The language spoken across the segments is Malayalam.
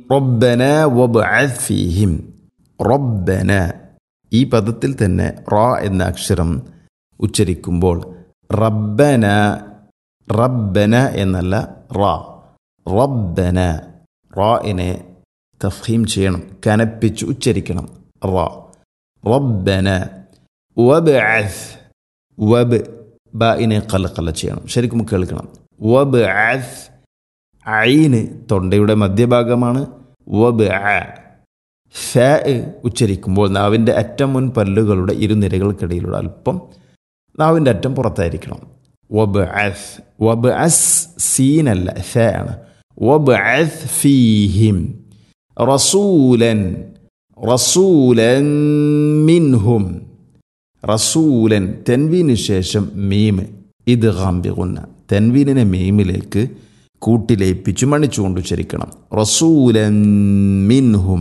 റബ്ബന വബ്അദ് ഫീഹിം റബ്ബന ഈ പദത്തിൽ തന്നെ റ എന്ന അക്ഷരം ഉച്ചരിക്കുമ്പോൾ റബ്ബന റബ്ബന എന്നല്ല റ റബ്ബന റാഇനെ തഫീം ചെയ്യണം കനപ്പിച്ച് ഉച്ചരിക്കണം റ റബ്ബന വബ്അദ് വബ് ബായിനെ കലക്കല ചെയ്യണം ശരിക്കും കേൾക്കണം വബ് ആസ് ഐന് തൊണ്ടയുടെ മധ്യഭാഗമാണ് വബ് ആ ഫ ഉച്ചരിക്കുമ്പോൾ നാവിൻ്റെ അറ്റം മുൻ പല്ലുകളുടെ ഇരുനിരകൾക്കിടയിലൂടെ അല്പം നാവിൻ്റെ അറ്റം പുറത്തായിരിക്കണം വബ് അസ് വബ് അസ് സീനല്ല ഫ ആണ് വബ് അസ് ഫീഹിം റസൂലൻ റസൂലൻ മിൻഹും റസൂലൻ തെൻവീന് ശേഷം മീം ഇത് ഗാംബികുന്ന തെൻവീനിനെ മീമിലേക്ക് കൂട്ടിലേപ്പിച്ചു മണിച്ചുകൊണ്ട് ഉച്ചരിക്കണം റസൂലൻ മിൻഹും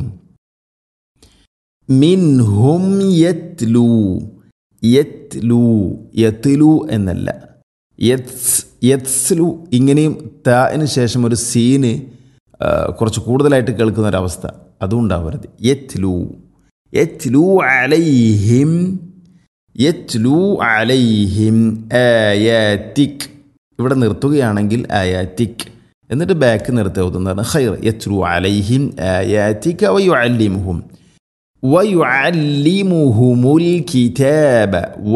മിൻഹും യത്ലു യത്ലു യത്ലു എന്നല്ല യത്സ് യത്സ്ലു ഇങ്ങനെയും താന് ശേഷം ഒരു സീന് ആ, കുറച്ച് കൂടുതലായിട്ട് കേൾക്കുന്ന ഒരവസ്ഥ അതും ഉണ്ടാവരുത് യത്ലു യത്ലു അലൈഹിം യത്ലു അലൈഹിം ആയാത്തിക് ഇവിടെ നിർത്തുകയാണെങ്കിൽ ആയാത്തിക് എന്നിട്ട് ബാക്ക് നിർത്തി ഓതുന്നതാണ് ഖൈർ യത്ലു അലൈഹിം ആയാത്തിക വയുഅല്ലിമുഹും ويعلمهم الكتاب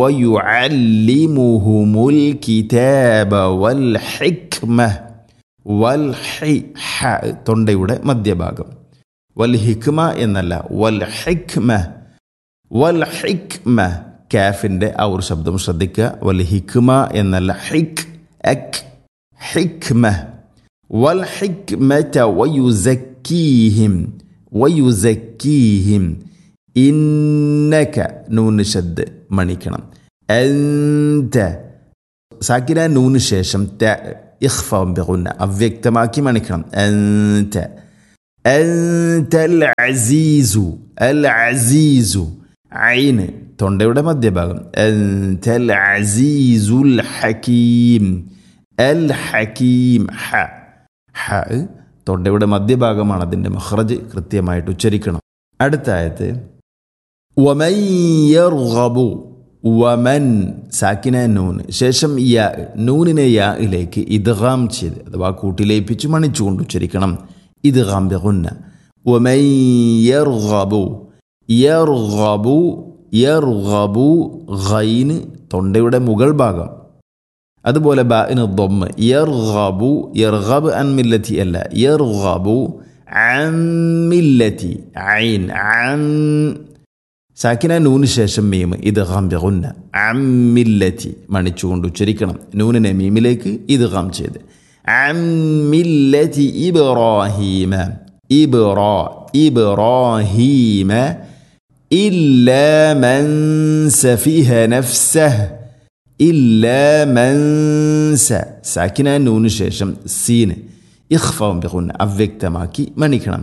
ويعلمهم الكتاب والحكمة والحي ح തൊണ്ടയുടെ മധ്യഭാഗം വൽ ഹിക്മ എന്നല്ല വൽ ഹിക്മ വൽ ഹിക്മ കാഫിൻ്റെ ആ ഒരു ശബ്ദം ശ്രദ്ധിക്കുക വൽ ഹിക്മ എന്നല്ല ഹിക് അക് ഹിക്മ വൽ ഹിക്മത വയുസക്കീഹിം വയുസക്കീഹിം ഇന്നക നൂന് ശബ്ദ് മണിക്കണം അന്ത സാക്കിന നൂന് ശേഷം ത ഇഖ്ഫ ബിഗുന്ന അവ്യക്തമാക്കി മണിക്കണം അന്ത أنت العزيز العزيز عين തൊണ്ടയുടെ മധ്യഭാഗം أنت العزيز الحكيم الحكيم ഹ ഹ തൊണ്ടയുടെ മധ്യഭാഗമാണ് അതിൻ്റെ മഹ്റജ് കൃത്യമായിട്ട് ഉച്ചരിക്കണം അടുത്ത ആയത്ത് വമൻ യർഗബു വമൻ സാക്കിന നൂന് ശേഷം യാ നൂനിനെ യായിലേക്ക് ഇദ്ഗാം ചെയ്ത് അഥവാ കൂട്ടിലേപ്പിച്ച് മണിച്ചുകൊണ്ട് ഉച്ചരിക്കണം ഇദ്ഗാം ബിഗുന്ന വമൻ യർഗബു യർഗബു യർഗബു ഗൈന് തൊണ്ടയുടെ മുകൾ ഭാഗം അതുപോലെ ബാഇന് ദൊമ്മ് യർഗബു യർഗബ് അൻ മില്ലത്തി അല്ല യർഗബു അൻ മില്ലത്തി ഐൻ അൻ സാക്കിന നൂന് ശേഷം മീം ഇത് ഗംബിഗുന്ന അമ്മില്ലത്തി മണിച്ചുകൊണ്ട് ഉച്ചരിക്കണം നൂനിനെ മീമിലേക്ക് ഇത് ഗം ചെയ്ത് അമ്മില്ലത്തി ഇബ്രാഹീമ ഇബ്റാ ഇബ്രാഹീമ ഇല്ല മൻ സഫിഹ നഫ്സഹ് ഇല്ല മൻസ സാക്കിന നൂന് ശേഷം സീന് ഇഖ്ഫാവും ബിഗുന്ന അവ്യക്തമാക്കി മണിക്കണം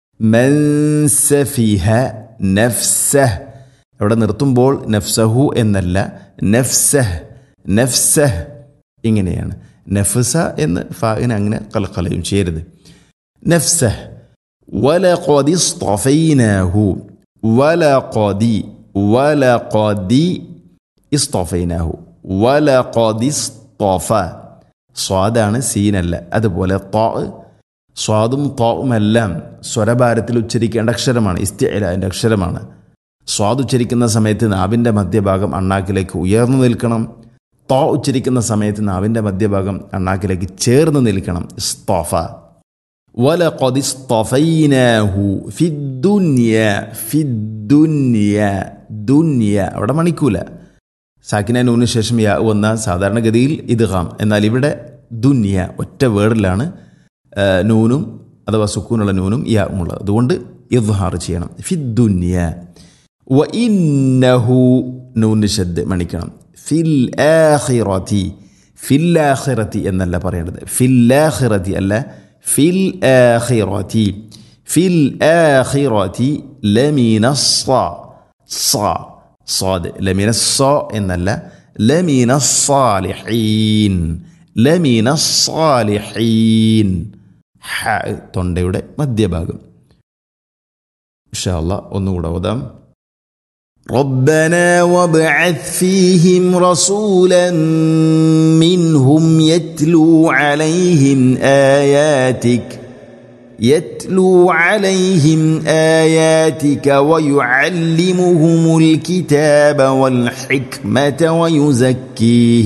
മൻസഫിഹ നഫ്സഹ് അവിടെ നിർത്തുമ്പോൾ നഫ്സഹു എന്നല്ല നഫ്സഹ് നഫ്സഹ് ഇങ്ങനെയാണ് നഫ്സ എന്ന് ഫാഇന് അങ്ങനെ കലക്കലയും ചെയ്യരുത് നഫ്സഹ് ولقد اصطفيناه ولقد ولقد اصطفيناه ولقد اصطفى സ്വാദാണ് സീനല്ല അതുപോലെ താ സ്വാദും താവുമെല്ലാം സ്വരഭാരത്തിൽ ഉച്ചരിക്കേണ്ട അക്ഷരമാണ് ഇസ്തിഅലിൻ്റെ അക്ഷരമാണ് സ്വാദ് ഉച്ചരിക്കുന്ന സമയത്ത് നാവിൻ്റെ മധ്യഭാഗം അണ്ണാക്കിലേക്ക് ഉയർന്നു നിൽക്കണം താ ഉച്ചരിക്കുന്ന സമയത്ത് നാവിൻ്റെ മധ്യഭാഗം അണ്ണാക്കിലേക്ക് ചേർന്ന് നിൽക്കണം ഇസ്തോഫ ولقد اصطفيناه في الدنيا في الدنيا دنيا അവിടെ മണിക്കൂല സാക്കിന നൂന് ശേഷം യാ വന്ന സാധാരണഗതിയിൽ ഇദ്ഗാം എന്നാൽ ഇവിടെ ദുന്യ ഒറ്റ വേർഡിലാണ് ആ, നൂനും അഥവാ സുക്കൂനുള്ള നൂനും യാവും ഉള്ളത് അതുകൊണ്ട് ഇദ്ഹാർ ചെയ്യണം ഫി ദുന്യ വ ഇന്നഹു നൂന് ശബ്ദ് മണിക്കണം ഫിൽ ആഖിറതി ഫിൽ ആഖിറതി എന്നല്ല പറയേണ്ടത് ഫിൽ ആഖിറതി അല്ല ഫിൽ ആഖിറതി ഫിൽ ആഖിറതി ലമീന സ صاد لمن الصاء എന്നല്ല لمن الصالحين لمن الصالحين ഹ തൊണ്ടയുടെ മധ്യഭാഗം ഇൻഷാ അല്ലാ ഒന്നുകൂടെ ഓതാം ربنا وابعث فيهم رسولا منهم يتلو عليهم آياتك يتلو عليهم آياتك ويعلمهم الكتاب والحكمة ويزكيهم